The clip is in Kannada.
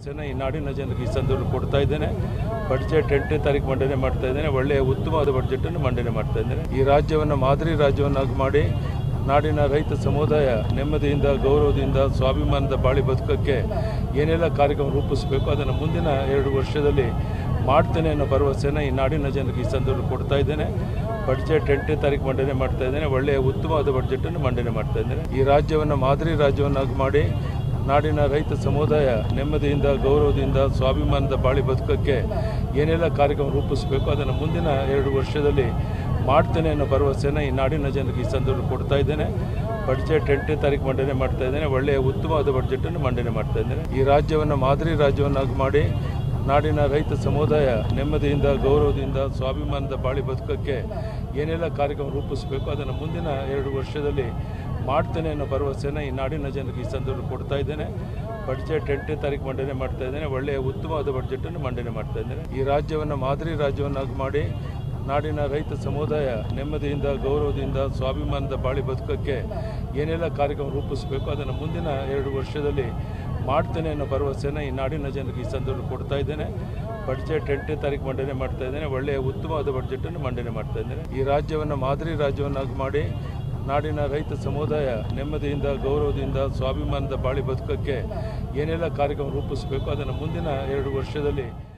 ಭರವಸೆನ ಈ ನಾಡಿನ ಜನರಿಗೆ ಈ ಸಂದರ್ಭದಲ್ಲಿ ಕೊಡ್ತಾ ಇದ್ದೇನೆ ಬಡ್ಜೆಟ್ ಎಂಟನೇ ತಾರೀಕು ಮಂಡನೆ ಮಾಡ್ತಾ ಇದ್ದೇನೆ ಒಳ್ಳೆಯ ಉತ್ತಮವಾದ ಬಡ್ಜೆಟನ್ನು ಮಂಡನೆ ಮಾಡ್ತಾ ಇದ್ದೇನೆ ಈ ರಾಜ್ಯವನ್ನು ಮಾದರಿ ರಾಜ್ಯವನ್ನಾಗಿ ಮಾಡಿ ನಾಡಿನ ರೈತ ಸಮುದಾಯ ನೆಮ್ಮದಿಯಿಂದ ಗೌರವದಿಂದ ಸ್ವಾಭಿಮಾನದ ಬಾಳಿ ಬದುಕಕ್ಕೆ ಏನೆಲ್ಲ ಕಾರ್ಯಕ್ರಮ ರೂಪಿಸಬೇಕು ಅದನ್ನು ಮುಂದಿನ ಎರಡು ವರ್ಷದಲ್ಲಿ ಮಾಡ್ತೇನೆ ಅನ್ನೋ ಭರವಸೆನ ಈ ನಾಡಿನ ಜನರಿಗೆ ಈ ಸಂದರ್ಭದಲ್ಲಿ ಕೊಡ್ತಾ ಇದ್ದೇನೆ ಬಡ್ಜೆಟ್ ಎಂಟನೇ ತಾರೀಕು ಮಂಡನೆ ಮಾಡ್ತಾ ಇದ್ದೇನೆ ಒಳ್ಳೆಯ ಉತ್ತಮವಾದ ಬಡ್ಜೆಟನ್ನು ಮಂಡನೆ ಮಾಡ್ತಾ ಇದ್ದೇನೆ ಈ ರಾಜ್ಯವನ್ನು ಮಾದರಿ ರಾಜ್ಯವನ್ನಾಗಿ ಮಾಡಿ ನಾಡಿನ ರೈತ ಸಮುದಾಯ ನೆಮ್ಮದಿಯಿಂದ ಗೌರವದಿಂದ ಸ್ವಾಭಿಮಾನದ ಬಾಳಿ ಬದುಕಕ್ಕೆ ಏನೆಲ್ಲ ಕಾರ್ಯಕ್ರಮ ರೂಪಿಸಬೇಕು ಅದನ್ನು ಮುಂದಿನ ಎರಡು ವರ್ಷದಲ್ಲಿ ಮಾಡ್ತೇನೆ ಅನ್ನೋ ಭರವಸೆನ ಈ ನಾಡಿನ ಜನರಿಗೆ ಈ ಸಂದರ್ಭದಲ್ಲಿ ಕೊಡ್ತಾ ಇದ್ದೇನೆ ಬಡ್ಜೆಟ್ ಎಂಟನೇ ತಾರೀಕು ಮಂಡನೆ ಮಾಡ್ತಾ ಇದ್ದೇನೆ ಒಳ್ಳೆಯ ಉತ್ತಮವಾದ ಬಡ್ಜೆಟನ್ನು ಮಂಡನೆ ಮಾಡ್ತಾ ಇದ್ದೇನೆ ಈ ರಾಜ್ಯವನ್ನು ಮಾದರಿ ರಾಜ್ಯವನ್ನಾಗಿ ಮಾಡಿ ನಾಡಿನ ರೈತ ಸಮುದಾಯ ನೆಮ್ಮದಿಯಿಂದ ಗೌರವದಿಂದ ಸ್ವಾಭಿಮಾನದ ಬಾಳಿ ಬದುಕಕ್ಕೆ ಏನೆಲ್ಲ ಕಾರ್ಯಕ್ರಮ ರೂಪಿಸಬೇಕು ಅದನ್ನು ಮುಂದಿನ ಎರಡು ವರ್ಷದಲ್ಲಿ ಮಾಡ್ತೇನೆ ಅನ್ನೋ ಭರವಸೆನ ಈ ನಾಡಿನ ಜನರಿಗೆ ಈ ಸಂದರ್ಭದಲ್ಲಿ ಕೊಡ್ತಾ ಇದ್ದೇನೆ ಬಡ್ಜೆಟ್ ಎಂಟನೇ ತಾರೀಕು ಮಂಡನೆ ಮಾಡ್ತಾ ಇದ್ದೇನೆ ಒಳ್ಳೆಯ ಉತ್ತಮವಾದ ಬಡ್ಜೆಟನ್ನು ಮಂಡನೆ ಮಾಡ್ತಾ ಇದ್ದೇನೆ ಈ ರಾಜ್ಯವನ್ನು ಮಾದರಿ ರಾಜ್ಯವನ್ನಾಗಿ ಮಾಡಿ ನಾಡಿನ ರೈತ ಸಮುದಾಯ ನೆಮ್ಮದಿಯಿಂದ ಗೌರವದಿಂದ ಸ್ವಾಭಿಮಾನದ ಬಾಳಿ ಬದುಕಕ್ಕೆ ಏನೆಲ್ಲ ಕಾರ್ಯಕ್ರಮ ರೂಪಿಸಬೇಕು ಅದನ್ನು ಮುಂದಿನ ಎರಡು ವರ್ಷದಲ್ಲಿ ಮಾಡ್ತೇನೆ ಅನ್ನೋ ಭರವಸೆನ ಈ ನಾಡಿನ ಜನರಿಗೆ ಈ ಸಂದರ್ಭದಲ್ಲಿ ಕೊಡ್ತಾ ಇದ್ದೇನೆ ಬಡ್ಜೆಟ್ ಎಂಟನೇ ತಾರೀಕು ಮಂಡನೆ ಮಾಡ್ತಾ ಇದ್ದೇನೆ ಒಳ್ಳೆಯ ಉತ್ತಮವಾದ ಬಡ್ಜೆಟನ್ನು ಮಂಡನೆ ಮಾಡ್ತಾ ಇದ್ದೇನೆ ಈ ರಾಜ್ಯವನ್ನು ಮಾದರಿ ರಾಜ್ಯವನ್ನಾಗಿ ಮಾಡಿ ನಾಡಿನ ರೈತ ಸಮುದಾಯ ನೆಮ್ಮದಿಯಿಂದ ಗೌರವದಿಂದ ಸ್ವಾಭಿಮಾನದ ಬಾಳಿ ಬದುಕಕ್ಕೆ ಏನೆಲ್ಲ ಕಾರ್ಯಕ್ರಮ ರೂಪಿಸಬೇಕು ಅದನ್ನು ಮುಂದಿನ ಎರಡು ವರ್ಷದಲ್ಲಿ